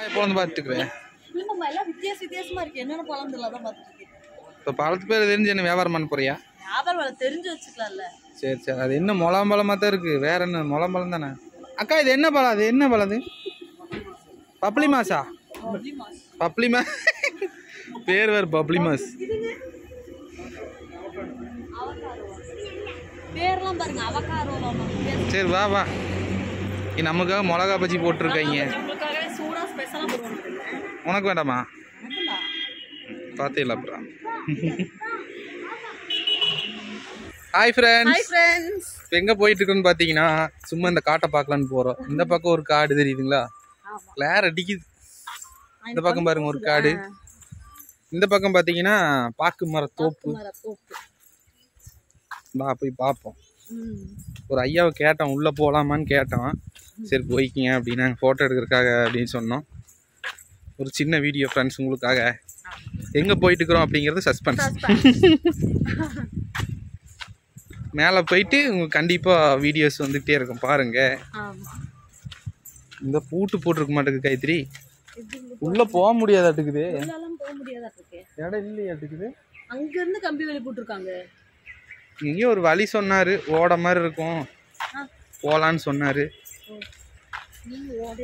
குழந்தை பார்த்துக்குவேன் இல்லம்மா எல்லாம் வித்தியாச வித்தியாசமா இருக்கு என்னென்ன பழம் தெரியல அதான் பார்த்துட்டு இருக்கேன் இப்போ பழத்து பேர் தெரிஞ்சு என்ன வியாபாரம் பண்ண போறியா வியாபாரம் வேலை தெரிஞ்சு வச்சுக்கலாம்ல சரி சரி அது என்ன முலாம்பழமாக தான் இருக்கு வேற என்ன முலாம்பழம் தானே அக்கா இது என்ன பழம் அது என்ன பழம் அது பப்ளி மாசா பப்ளி மா பேர் வேறு பப்ளி மாஸ் பேர்லாம் பாருங்க அவக்காரோலாம் சரி வா வா நீ நமக்காக மிளகா பஜ்ஜி போட்டிருக்காங்க உங்களுக்காகவே சூடா ஸ்பெஷலா போடுவாங்க உனக்கு வேண்டாமா பார்த்தே அப்புறம் ஹாய் ஃப்ரெண்ட்ஸ் ஹாய் ஃப்ரெண்ட்ஸ் இப்போ எங்கே போயிட்டு இருக்கோன்னு பார்த்தீங்கன்னா சும்மா இந்த காட்டை பார்க்கலான்னு போகிறோம் இந்த பக்கம் ஒரு காடு தெரியுதுங்களா ஆமா கிளார் அடிக்குது இந்த பக்கம் பாருங்க ஒரு காடு இந்த பக்கம் பார்த்தீங்கன்னா பாக்கு மர தோப்பு தோப்பு வா போய் பார்ப்போம் ம் ஒரு ஐயாவை கேட்டோம் உள்ளே போகலாமான்னு கேட்டோம் சரி போய்க்கிங்க அப்படின்னு நாங்கள் ஃபோட்டோ எடுக்கிறதுக்காக அப்படின்னு சொன்னோம் ஒரு சின்ன வீடியோ ஃப்ரெண்ட்ஸ் உங்களுக்காக எங்கே போயிட்டு இருக்கிறோம் அப்படிங்கிறது சஸ்பென்ஸ் மேலே போயிட்டு உங்களுக்கு கண்டிப்பாக வீடியோஸ் வந்துகிட்டே இருக்கும் பாருங்க ஆமா இந்த பூட்டு போட்டிருக்க மாட்டேங்குது கைத்திரி இது உள்ளே போக முடியாதாட்டுக்குது உள்ளலாம் போக முடியாதா இருக்கு இடம் இல்லையாட்டுக்குது அங்க இருந்து கம்பி வேலி போட்டிருக்காங்க இங்கேயும் ஒரு வழி சொன்னார் ஓட மாதிரி இருக்கும் ஆ. போகலான்னு சொன்னார் நீங்க ஓடை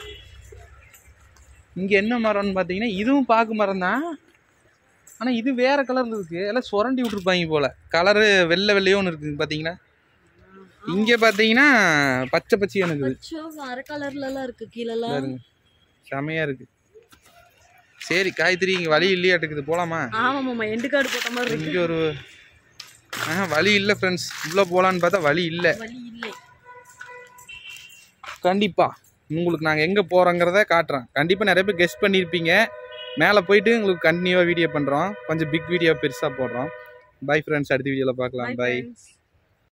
இங்கே என்ன மரம்னு பார்த்தீங்கன்னா இதுவும் பாக்கு மரம் தான் ஆனால் இது வேற கலரில் இருக்கு எல்லாம் சுரண்டி விட்ருப்பாங்க போல கலரு வெள்ளை வெள்ளையோ ஒன்று இருக்குது பார்த்தீங்களா இங்கே பார்த்தீங்கன்னா பச்சை பச்சையான இருக்குது பச்சோ அர கலர்ல எல்லாம் இருக்கு கீழெல்லாம் பாருங்க செமையாக இருக்கு சரி காய்கறி இங்கே வழி இல்லையாட்டுக்குது போகலாமா ஆமா மாமா எண்டு கார்டு போட்ட மாதிரி இருக்கு இங்கே ஒரு ஆ வழி இல்லை ஃப்ரெண்ட்ஸ் உள்ளே போகலான்னு பார்த்தா வழி இல்லை வழி இல்லை கண்டிப்பாக உங்களுக்கு நாங்கள் எங்கே போகிறோங்கிறத காட்டுறோம் கண்டிப்பாக நிறைய பேர் கெஸ்ட் பண்ணியிருப்பீங்க மேலே போயிட்டு உங்களுக்கு கண்டினியூவாக வீடியோ பண்ணுறோம் கொஞ்சம் பிக் வீடியோ பெருசாக போடுறோம் பை ஃப்ரெண்ட்ஸ் அடுத்த வீடியோவில் பார்க்கலாம் பை friends.